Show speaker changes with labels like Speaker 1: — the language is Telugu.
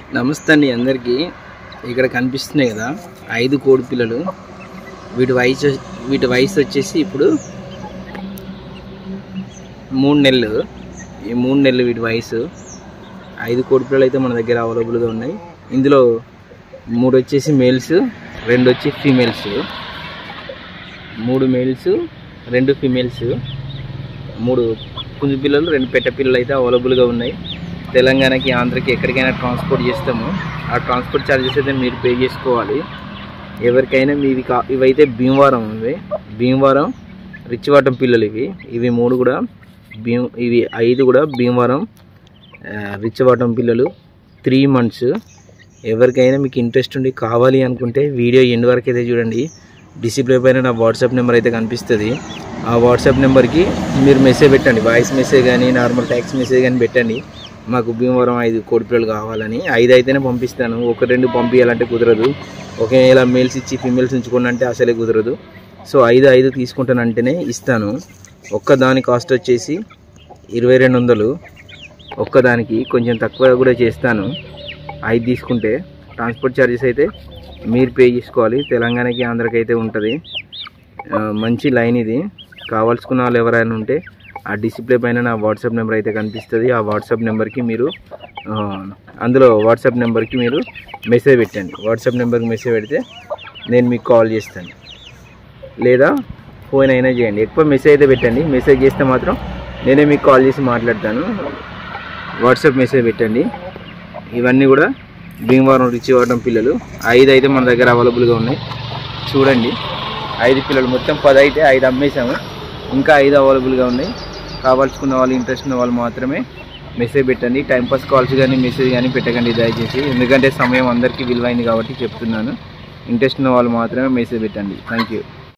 Speaker 1: నమస్తే అండి అందరికీ ఇక్కడ కనిపిస్తున్నాయి కదా ఐదు కోడి పిల్లలు వీటి వయసు వీటి వయసు వచ్చేసి ఇప్పుడు మూడు నెలలు ఈ మూడు నెలలు వీటి వయసు ఐదు కోడి పిల్లలు అయితే మన దగ్గర అవైలబుల్గా ఉన్నాయి ఇందులో మూడు వచ్చేసి మేల్స్ రెండు వచ్చి ఫీమేల్స్ మూడు మేల్స్ రెండు ఫీమేల్స్ మూడు పుంజు పిల్లలు రెండు పెట్ట పిల్లలు అయితే అవైలబుల్గా ఉన్నాయి తెలంగాణకి ఆంధ్రకి ఎక్కడికైనా ట్రాన్స్పోర్ట్ చేస్తాము ఆ ట్రాన్స్పోర్ట్ ఛార్జెస్ అయితే మీరు పే చేసుకోవాలి ఎవరికైనా మీవి కా ఇవైతే భీమవరం ఇవి భీమవరం రిచ్చివాటం పిల్లలు ఇవి ఇవి మూడు కూడా భీమ్ ఇవి ఐదు కూడా భీమవరం ఆ, రిచ్చివాటం పిల్లలు త్రీ మంత్స్ ఎవరికైనా మీకు ఇంట్రెస్ట్ ఉండి కావాలి అనుకుంటే వీడియో ఎండ్ వరకు అయితే చూడండి డిసిప్లే పైన నా వాట్సాప్ నెంబర్ అయితే కనిపిస్తుంది ఆ వాట్సాప్ నెంబర్కి మీరు మెసేజ్ పెట్టండి వాయిస్ మెసేజ్ కానీ నార్మల్ ట్యాక్స్ మెసేజ్ కానీ పెట్టండి మాకు భీమవరం ఐదు కోడి పిల్లలు కావాలని ఐదు అయితేనే పంపిస్తాను ఒక రెండు పంపించాలంటే కుదరదు ఒకవేళ మేల్స్ ఇచ్చి ఫీమేల్స్ ఉంచుకోండి అంటే అసలే కుదరదు సో ఐదు ఐదు తీసుకుంటానంటేనే ఇస్తాను ఒక్క దాని కాస్ట్ వచ్చేసి ఇరవై రెండు వందలు ఒక్కదానికి కొంచెం తక్కువ కూడా చేస్తాను ఐదు తీసుకుంటే ట్రాన్స్పోర్ట్ ఛార్జెస్ అయితే మీరు పే చేసుకోవాలి తెలంగాణకి ఆంధ్రకి అయితే ఉంటుంది ఆ, మంచి లైన్ ఇది కావాల్సుకున్న వాళ్ళు ఎవరైనా ఉంటే ఆ డిస్ప్లే పైన నా వాట్సాప్ నెంబర్ అయితే కనిపిస్తుంది ఆ వాట్సాప్ నెంబర్కి మీరు ఆ, అందులో వాట్సాప్ నెంబర్కి మీరు మెసేజ్ పెట్టండి వాట్సాప్ నెంబర్కి మెసేజ్ పెడితే నేను మీకు కాల్ చేస్తాను లేదా ఫోన్ అయినా చేయండి ఎక్కువ మెసేజ్ అయితే పెట్టండి మెసేజ్ చేస్తే మాత్రం నేనే మీకు కాల్ చేసి మాట్లాడతాను వాట్సాప్ మెసేజ్ పెట్టండి ఇవన్నీ కూడా భీమవరం రిచ్ ఇవ్వడం పిల్లలు ఐదు అయితే మన దగ్గర అవైలబుల్గా ఉన్నాయి చూడండి ఐదు పిల్లలు మొత్తం పది అయితే ఐదు అమ్మేసాము ఇంకా ఐదు అవైలబుల్గా ఉన్నాయి కావాల్సుకున్న వాళ్ళు ఇంట్రెస్ట్ ఉన్న వాళ్ళు మాత్రమే మెసేజ్ పెట్టండి టైంపాస్ కాల్స్ కానీ మెసేజ్ కానీ పెట్టకండి దయచేసి ఎందుకంటే సమయం అందరికీ విలువైంది కాబట్టి చెప్తున్నాను ఇంట్రెస్ట్ ఉన్న వాళ్ళు మాత్రమే మెసేజ్ పెట్టండి థ్యాంక్ యూ